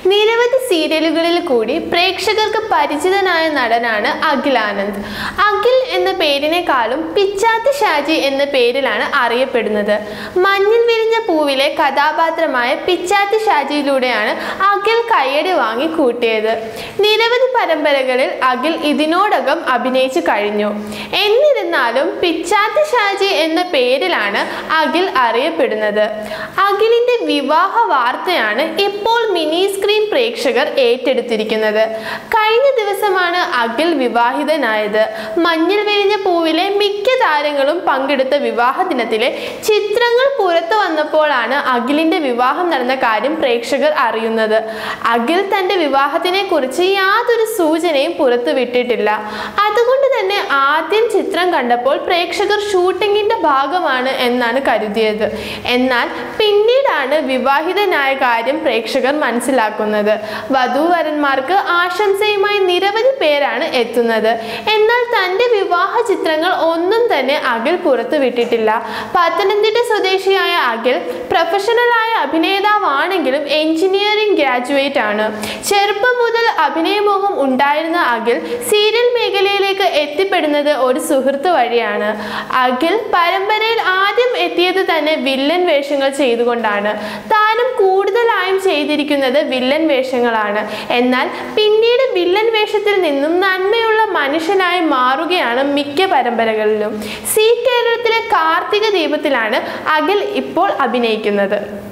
നിരവധി സീരിയലുകളിൽ കൂടി പ്രേക്ഷകർക്ക് പരിചിതനായ നടനാണ് അഖിൽ ആനന്ദ് അഖിൽ എന്ന പേരിനേക്കാളും പിച്ചാത്തി ഷാജി എന്ന പേരിലാണ് അറിയപ്പെടുന്നത് മഞ്ഞിൽ വിരിഞ്ഞ പൂവിലെ കഥാപാത്രമായ പിച്ചാത്തി ഷാജിയിലൂടെയാണ് അഖിൽ കയ്യടി വാങ്ങി കൂട്ടിയത് നിരവധി പരമ്പരകളിൽ അഖിൽ ഇതിനോടകം അഭിനയിച്ചു കഴിഞ്ഞു എന്നിരുന്നാലും പിച്ചാത്തി ഷാജി എന്ന പേരിലാണ് അഖിൽ അറിയപ്പെടുന്നത് അഖിലിന്റെ വിവാഹ വാർത്തയാണ് ഇപ്പോൾ മിനി സ്ക്രീൻ പ്രേക്ഷകർ ഏറ്റെടുത്തിരിക്കുന്നത് കഴിഞ്ഞ ദിവസമാണ് അഖിൽ വിവാഹിതനായത് മഞ്ഞിൽ വിരിഞ്ഞ പൂവിലെ മിക്ക താരങ്ങളും പങ്കെടുത്ത വിവാഹ ദിനത്തിലെ ചിത്രങ്ങൾ പുറത്തു വന്നപ്പോഴാണ് അഖിലിന്റെ വിവാഹം നടന്ന കാര്യം പ്രേക്ഷകർ അറിയുന്നത് അഖിൽ തന്റെ വിവാഹത്തിനെ കുറിച്ച് യാതൊരു സൂചനയും പുറത്തു വിട്ടിട്ടില്ല അതുകൊണ്ട് തന്നെ ആദ്യം ചിത്രം കണ്ടപ്പോൾ പ്രേക്ഷകർ ഷൂട്ടിങ്ങിന്റെ ഭാഗമാണ് എന്നാണ് കരുതിയത് എന്നാൽ പിന്നീടാണ് വിവാഹിതനായ കാര്യം പ്രേക്ഷകർ മനസ്സിലാക്കുന്നത് വധൂവരന്മാർക്ക് ആശംസയുമായി നിരവധി പേരാണ് എത്തുന്നത് എന്നാൽ തന്റെ വിവാഹ ചിത്രങ്ങൾ ഒന്നും തന്നെ അഖിൽ പുറത്തു വിട്ടിട്ടില്ല പത്തനംതിട്ട സ്വദേശിയായ അഖിൽ പ്രൊഫഷണലായ അഭിനേതാവാണെങ്കിലും എഞ്ചിനീയറിംഗ് ഗ്രാജുവേറ്റ് ആണ് ചെറുപ്പം മുതൽ അഭിനയമോഹം ഉണ്ടായിരുന്ന അഖിൽ സീരിയൽ മേഖലയിലേക്ക് എത്തിപ്പെടുന്നത് ഒരു സുഹൃത്ത് വഴിയാണ് അഖിൽ പരമ്പരയിൽ ആദ്യം എത്തിയത് തന്നെ വില്ലൻ വേഷങ്ങൾ ചെയ്തുകൊണ്ടാണ് താനും കൂടുതലായും ചെയ്തിരിക്കുന്നത് വില്ലൻ വേഷങ്ങളാണ് എന്നാൽ പിന്നീട് വില്ലൻ വേഷത്തിൽ നിന്നും നന്മയുള്ള മനുഷ്യനായി മാറുകയാണ് മിക്ക പരമ്പരകളിലും സി കേരളത്തിലെ കാർത്തിക ദീപത്തിലാണ് അഖിൽ ഇപ്പോൾ അഭിനയിക്കുന്നത്